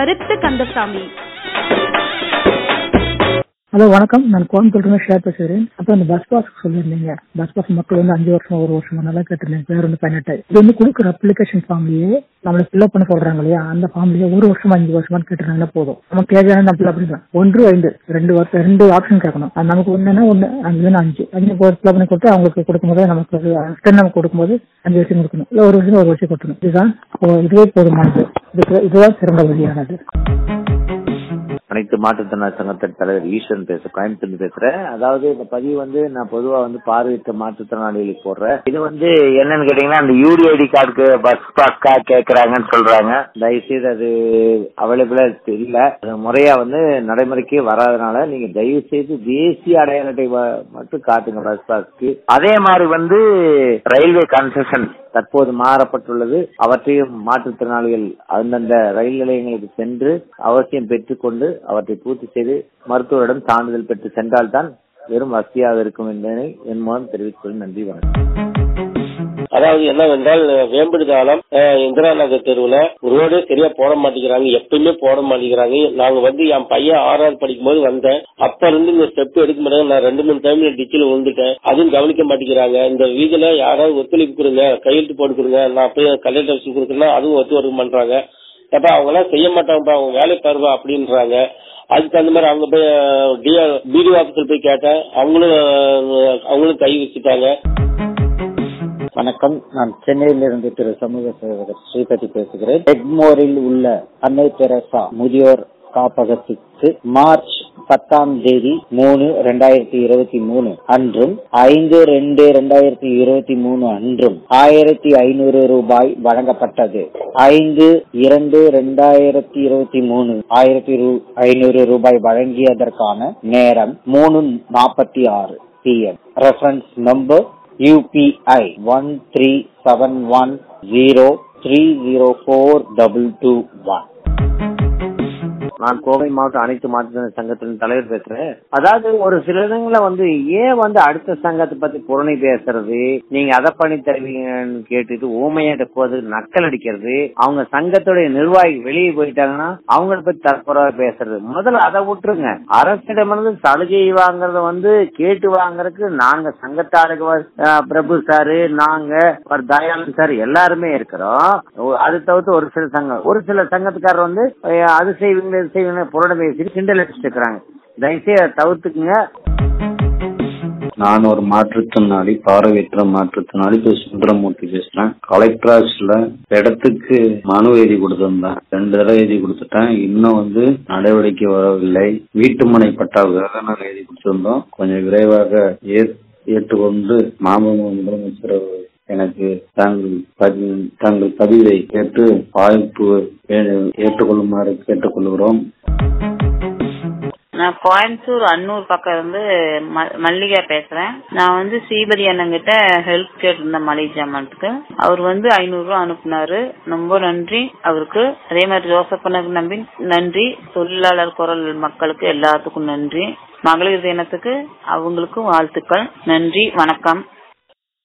கருத்து கந்தசாமி ஹலோ வணக்கம் நான் கோயம்புத்தூர்ல ஷேர் பேசுகிறேன் அப்புறம் இந்த பஸ் பாஸ் சொல்லியிருந்தீங்க பஸ் பாஸ் மக்கள் வந்து அஞ்சு வருஷம் ஒரு வருஷம் நல்லா கேட்டிருந்தேன் பேர் வந்து பதினெட்டு இது வந்து கொடுக்குற அப்ளிகேஷன் ஃபார்ம்லயே நம்மளை ஃபில்அப் பண்ண சொல்றாங்க இல்லையா அந்த ஃபார்ம்லயே ஒரு வருஷம் அஞ்சு வருஷமா கேட்டுருந்தாங்கன்னா போதும் நமக்கு தேவையான நம்ம ஃபில்அப் பண்ணிக்கலாம் ஒன்று ஐந்து ரெண்டு வருஷம் ரெண்டு ஆப்ஷன் கேட்கணும் அது நமக்கு ஒண்ணுன்னா ஒன்று அஞ்சுன்னு அஞ்சு அஞ்சு ஃபில்அப் பண்ணி கொடுத்து அவங்களுக்கு கொடுக்கும்போது நமக்கு ரிட்டர்ன் நமக்கு கொடுக்கும்போது அஞ்சு வருஷம் கொடுக்கணும் இல்லை ஒரு வருஷம் ஒரு வருஷம் கொடுக்கணும் இதுதான் இதுவே போதுமானது இதுக்கு இதுதான் சிறந்த வழியானது அனைத்து மாற்றுத்திறனாளி சங்கத்தின் தலைவர் ஈஸ்வரன் பேச கோயம்புத்தூர் பேசுறேன் அதாவது இந்த பதிவு வந்து நான் பொதுவா வந்து பார்வையிட்ட மாற்றுத்திறனாளிகளுக்கு போடுறேன் இது வந்து என்னன்னு கேட்டீங்கன்னா அந்த யூடிஐடி கார்டுக்கு பஸ் பாஸ்கா கேக்குறாங்கன்னு சொல்றாங்க தயவுசெய்து அது அவைலபிளா இல்ல அது முறையா வந்து நடைமுறைக்கு வராதனால நீங்க தயவு செய்து தேசிய அடையாள அட்டை வ- மட்டும் காட்டுங்க பஸ் பாஸ்க்கு அதே மாதிரி வந்து ரயில்வே கன்செஷன் தற்போது மாறப்பட்டுள்ளது அவற்றையும் மாற்றுத்திறனாளிகள் அந்தந்த ரயில் நிலையங்களுக்கு சென்று அவசியம் பெற்றுக்கொண்டு அவற்றை பூர்த்தி செய்து மருத்துவரிடம் சான்றிதழ் பெற்று சென்றால்தான் வெறும் வசதியாக இருக்கும் என்பதை என் மூலம் தெரிவித்துக் கொள்ள நன்றி வணக்கம் அதாவது என்னவென்றால் வேம்படி தாளம் அஹ், இந்திரா நகர் தெருவுல ரோடே சரியா போட மாட்டேங்கிறாங்க எப்பயுமே போட மாட்டேங்கிறாங்க நாங்க வந்து என் பையன் ஆறாவது படிக்கும் போது வந்தேன் அப்ப இருந்து இந்த ஸ்டெப் எடுக்க மாட்டாங்க நான் ரெண்டு மூணு டைம்ல டிச்சில விழுந்துட்டேன் அதுவும் கவனிக்க மாட்டேங்கிறாங்க இந்த வீதியில யாராவது ஒத்துழைப்பு கொடுங்க கையெழுத்து போட்டு கொடுங்க நான் போய் கலெக்டர் ஆஃபீஸ் கொடுக்குறேன்னா அதுவும் ஒத்து வரக்க பண்றாங்க அப்ப அவங்க எல்லாம் செய்ய மாட்டாங்கப்பா அவங்க வேலை பாருவா அப்படின்றாங்க அதுக்கு தகுந்த மாதிரி அவங்க போய் பிடிஓ ஆபீஸ்ல போய் கேட்டேன் அவங்களும் அஹ், அவங்களும் கை வச்சுட்டாங்க வணக்கம் நான் சென்னையிலிருந்து திரு சமூக சேவகர் ஸ்ரீபதி பேசுகிறேன் எக்மோரில் உள்ள அன்னை தெரசா முதியோர் காப்பகத்துக்கு மார்ச் பத்தாம் தேதி மூணு ரெண்டாயிரத்தி இருபத்தி மூணு அன்றும் ஐந்து ரெண்டு ரெண்டாயிரத்தி இருபத்தி மூணு அன்றும் ஆயிரத்தி ஐநூறு ரூபாய் வழங்கப்பட்டது ஐந்து இரண்டு ரெண்டாயிரத்தி இருபத்தி மூணு ஆயிரத்தி ஐநூறு ரூபாய் வழங்கியதற்கான நேரம் மூணு நாற்பத்தி ஆறு PM reference number UPI one three seven one zero three zero four double two one. நான் கோவை மாவட்ட அனைத்து மாற்றுத்திறனாளி சங்கத்தின் தலைவர் பேசுறேன் அதாவது ஒரு சில இடங்கள்ல வந்து ஏன் வந்து அடுத்த சங்கத்தை பத்தி புறணி பேசுறது நீங்க அதை பண்ணி தருவீங்கன்னு கேட்டுட்டு ஊமையாட்ட போது நக்கல் அடிக்கிறது அவங்க சங்கத்துடைய நிர்வாகி வெளியே போயிட்டாங்கன்னா அவங்கள பத்தி தற்புறவா பேசுறது முதல்ல அதை விட்டுருங்க அரசிடமிருந்து சலுகை வாங்குறத வந்து கேட்டு வாங்குறதுக்கு நாங்க சங்கத்தாளுக்கு வ- அஹ் பிரபு சாரு நாங்க ஒரு தயானந்த் சார் எல்லாருமே இருக்கிறோம் ஓ, அது தவிர்த்து ஒரு சில சங்கம் ஒரு சில சங்கத்துக்காரர் வந்து அஹ், அது செய்வீங்க இது செய்வீங்க புரட பேசி கிண்டல் அடிச்சுட்டு இருக்கிறாங்க தயவுசெய்து அதை தவிர்த்துக்குங்க நான் ஒரு மாற்றுத்திறனாளி பார்வையற்ற மாற்றுத்திறனாளி திரு சுந்தரமூர்த்தி பேசுறேன் கலெக்டர் ஆஃபீஸ்ல இடத்துக்கு மனு எழுதி கொடுத்திருந்தேன் ரெண்டு தடவை எழுதி கொடுத்துட்டேன் இன்னும் வந்து நடவடிக்கை வரவில்லை வீட்டுமனை பட்டாவுக்காக நாங்கள் எழுதி கொடுத்திருந்தோம் கொஞ்சம் விரைவாக ஏற்- ஏற்றுக்கொண்டு மாமல்ல முதலமைச்சர் அவர்கள் எனக்கு தாங்கள் பதி- தங்கள் பதிவை கேட்டு வாய்ப்பு ஏ- ஏற்றுக்கொள்ளுமாறு கேட்டுக்கொள்கிறோம் நான் கோயம்புத்தூர் அன்னூர் பக்கம் இருந்து ம- மல்லிகா பேசுறேன் நான் வந்து ஸ்ரீபதி அண்ணங்கிட்ட ஹெல்ப் கேட்டிருந்தேன் மளிகை ஜாமான்ட்டுக்கு அவர் வந்து ஐநூறு ரூபாய் அனுப்புனாரு ரொம்ப நன்றி அவருக்கு அதே மாதிரி ஜோசப் அண்ணனுக்கு நம்பி நன்றி தொழிலாளர் குரல் மக்களுக்கு எல்லாத்துக்கும் நன்றி மகளிர் தினத்துக்கு அவங்களுக்கும் வாழ்த்துக்கள் நன்றி வணக்கம்